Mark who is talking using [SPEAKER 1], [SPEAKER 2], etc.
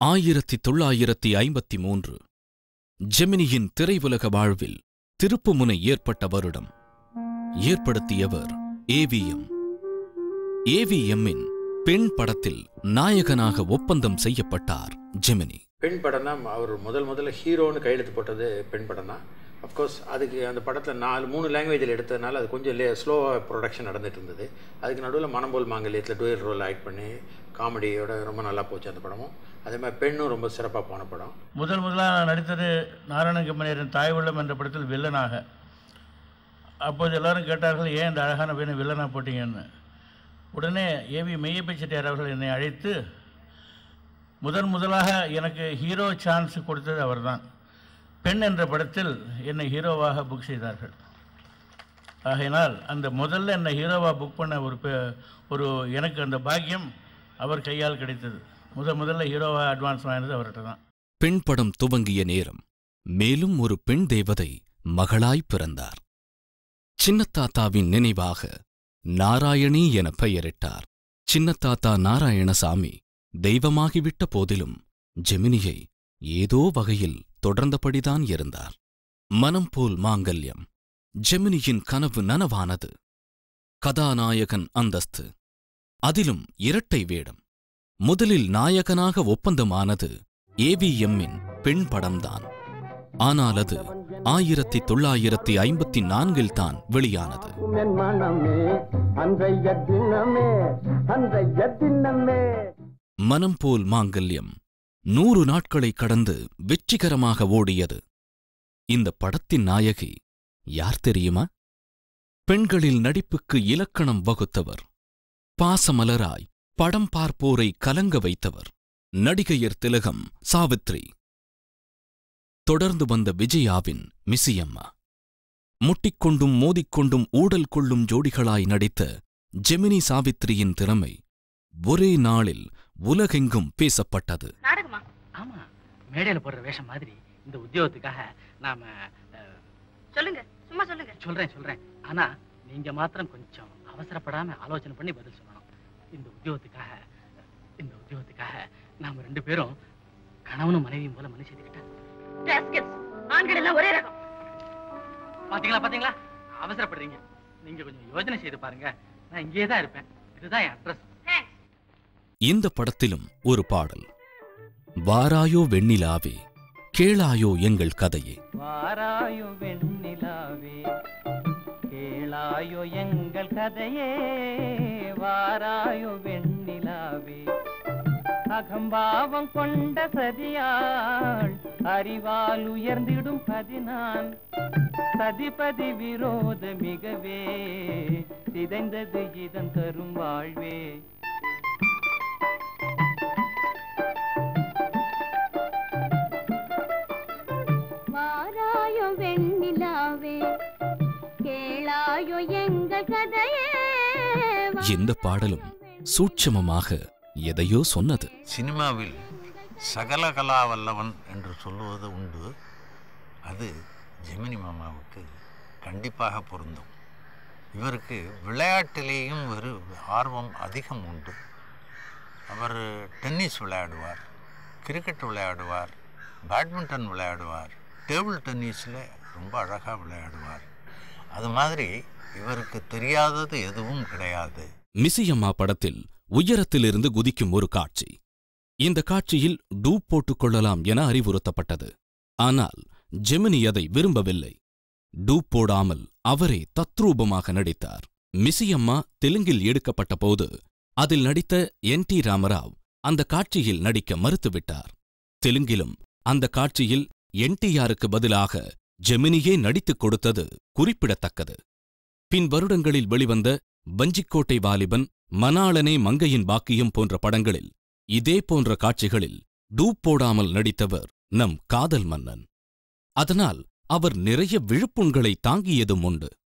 [SPEAKER 1] ஆயிரத்தி தொள்ளாயிரத்தி ஐம்பத்தி மூன்று ஜெமினியின் திரையுலக வாழ்வில் திருப்புமுனை ஏற்பட்ட வருடம் ஏற்படுத்தியவர் ஏவிஎம் ஏவிஎம்மின் பெண் படத்தில் நாயகனாக ஒப்பந்தம் செய்யப்பட்டார் ஜெமினி
[SPEAKER 2] பெண் படம் தான் அவர் முதல் முதல்ல ஹீரோன்னு கையெழுத்து போட்டது பெண் படம் தான் அஃப்கோர்ஸ் அதுக்கு அந்த படத்தில் நாலு மூணு லாங்குவேஜில் எடுத்ததுனால அது கொஞ்சம் லே ஸ்லோவாக ப்ரொடக்ஷன் நடந்துட்டு இருந்தது அதுக்கு நடுவில் மனம்போல் மாங்கல்யத்தில் டூயல் ரோல் ஆக்ட் பண்ணி காமெடியோட ரொம்ப நல்லா போச்சு அந்த படமும் அதே மாதிரி பெண்ணும் ரொம்ப சிறப்பாக போன படம்
[SPEAKER 3] முதல் முதலாக நான் நடித்தது நாராயண கம்பெனியரின் தாய் உள்ளம் என்ற படத்தில் வில்லனாக அப்போது எல்லாரும் கேட்டார்கள் ஏன் இந்த அழகான பையனை வில்லனாக போட்டீங்கன்னு உடனே ஏவி மெய்யப்ப செட்டியார் அவர்கள் என்னை அழைத்து முதன் முதலாக எனக்கு ஹீரோ சான்ஸ் கொடுத்தது அவர்தான் பெண் என்ற படத்தில் என்னை ஹீரோவாக புக் செய்தார்கள் ஆகையினால் அந்த முதல்ல என்னை ஹீரோவாக புக் பண்ண ஒரு பெ- ஒரு எனக்கு அந்த பாக்கியம் அவர் கையால் கிடைத்தது முத முதல்ல ஹீரோவாக அட்வான்ஸ் வாங்கினது அவர்கிட்ட தான்
[SPEAKER 1] பெண் படம் துவங்கிய நேரம் மேலும் ஒரு பெண் தேவதை மகளாய் பிறந்தார் சின்னத்தாத்தாவின் நினைவாக நாராயணி என பெயரிட்டார் சின்னத்தாத்தா நாராயணசாமி தெய்வமாகிவிட்ட போதிலும் ஜெமினியை ஏதோ வகையில் தொடர்ந்தபடிதான் இருந்தார் மனம் போல் மாங்கல்யம் ஜெமினியின் கனவு நனவானது கதாநாயகன் அந்தஸ்து அதிலும் இரட்டை வேடம் முதலில் நாயகனாக ஒப்பந்தமானது ஏவிஎம்மின் பெண் படம்தான் ஆனால் அது ஆயிரத்தி தொள்ளாயிரத்தி ஐம்பத்தி நான்கில் தான் வெளியானது
[SPEAKER 4] என் மனமே அன்றைய தினமே அன்றைய தினமே
[SPEAKER 1] மனம் போல் மாங்கல்யம் நூறு நாட்களை கடந்து வெற்றிகரமாக ஓடியது இந்த படத்தின் நாயகி யார் தெரியுமா பெண்களில் நடிப்புக்கு இலக்கணம் வகுத்தவர் பாசமலராய் படம் பார்ப்போரை கலங்க வைத்தவர் நடிகையர் திலகம் சாவித்ரி தொடர்ந்து வந்த விஜயாவின் மிசியம்மா முட்டிக்கொண்டும் மோதிக்கொண்டும் ஊடல் கொள்ளும் ஜோடிகளாய் நடித்த ஜெமினி சாவித்ரியின் திறமை ஒரே நாளில் உலகெங்கும் பேசப்பட்டது
[SPEAKER 5] நாடகமா
[SPEAKER 6] ஆமா மேடையில போடுற வேஷம் மாதிரி இந்த உத்தியோகத்துக்காக நாம அஹ்,
[SPEAKER 5] சொல்லுங்க சும்மா சொல்லுங்க
[SPEAKER 6] சொல்றேன் சொல்றேன் ஆனா நீங்க மாத்திரம் கொஞ்சம் அவசரப்படாம ஆலோசனை பண்ணி பதில் சொல்லணும் இந்த உத்தியோகத்துக்காக இந்த உத்தியோகத்துக்காக நாம ரெண்டு பேரும் கணவனும் மனைவியும் போல மனு செய்துக்கிட்டேன்
[SPEAKER 5] ராஸ்கல்ஸ் ஆண்கள் எல்லாம் ஒரே ரகம்
[SPEAKER 6] பாத்தீங்களா பாத்தீங்களா அவசரப்படுறீங்க நீங்க கொஞ்சம் யோசனை செய்து பாருங்க நான் இங்கேயே தான் இருப்பேன் இதுதான் என் அட்ரஸ்
[SPEAKER 5] தேங்க்ஸ்
[SPEAKER 1] இந்த படத்திலும் ஒரு பாடல் வாராயோ வெண்ணிலாவே கேளாயோ எங்கள் கதையே
[SPEAKER 4] வாராயோ வெண்ணிலாவே கேளாயோ எங்கள் கதையே வாராயோ வெண்ணிலாவே அகம்பாவம் கொண்ட சதியாள் அறிவால் உயர்ந்திடும் பதினான் சதிபதி விரோத மிகவே சிதைந்தது இதன் தரும் வாழ்வே
[SPEAKER 7] வாராயோ வெண்ணிலாவே கேளாயோ எங்கள் கதையே
[SPEAKER 1] இந்த பாடலும் சூட்சமமாக எதையோ சொன்னது
[SPEAKER 8] சினிமாவில் சகல கலா வல்லவன் என்று சொல்லுவது உண்டு அது ஜெமினி மாமாவுக்கு கண்டிப்பாக பொருந்தும் இவருக்கு விளையாட்டிலேயும் ஒரு ஆர்வம் அதிகம் உண்டு அவர் டென்னிஸ் விளையாடுவார் கிரிக்கெட் விளையாடுவார் பேட்மிண்டன் விளையாடுவார் டேபிள் டென்னிஸில் ரொம்ப அழகாக விளையாடுவார் அது மாதிரி இவருக்கு தெரியாதது எதுவும் கிடையாது
[SPEAKER 1] மிசியம்மா படத்தில் உயரத்திலிருந்து குதிக்கும் ஒரு காட்சி இந்த காட்சியில் டூப் போட்டுக் கொள்ளலாம் என அறிவுறுத்தப்பட்டது ஆனால் ஜெமினி அதை விரும்பவில்லை டூப் போடாமல் அவரே தத்ரூபமாக நடித்தார் மிசியம்மா தெலுங்கில் எடுக்கப்பட்ட போது அதில் நடித்த என் டி ராமராவ் அந்த காட்சியில் நடிக்க மறுத்துவிட்டார் தெலுங்கிலும் அந்த காட்சியில் என்டிஆருக்கு பதிலாக ஜெமினியே நடித்துக் கொடுத்தது குறிப்பிடத்தக்கது பின் வருடங்களில் வெளிவந்த வஞ்சிக்கோட்டை வாலிபன் மணாளனே மங்கையின் பாக்கியம் போன்ற படங்களில் இதே போன்ற காட்சிகளில் டூப் போடாமல் நடித்தவர் நம் காதல் மன்னன் அதனால் அவர் நிறைய விழுப்புண்களை தாங்கியதும் உண்டு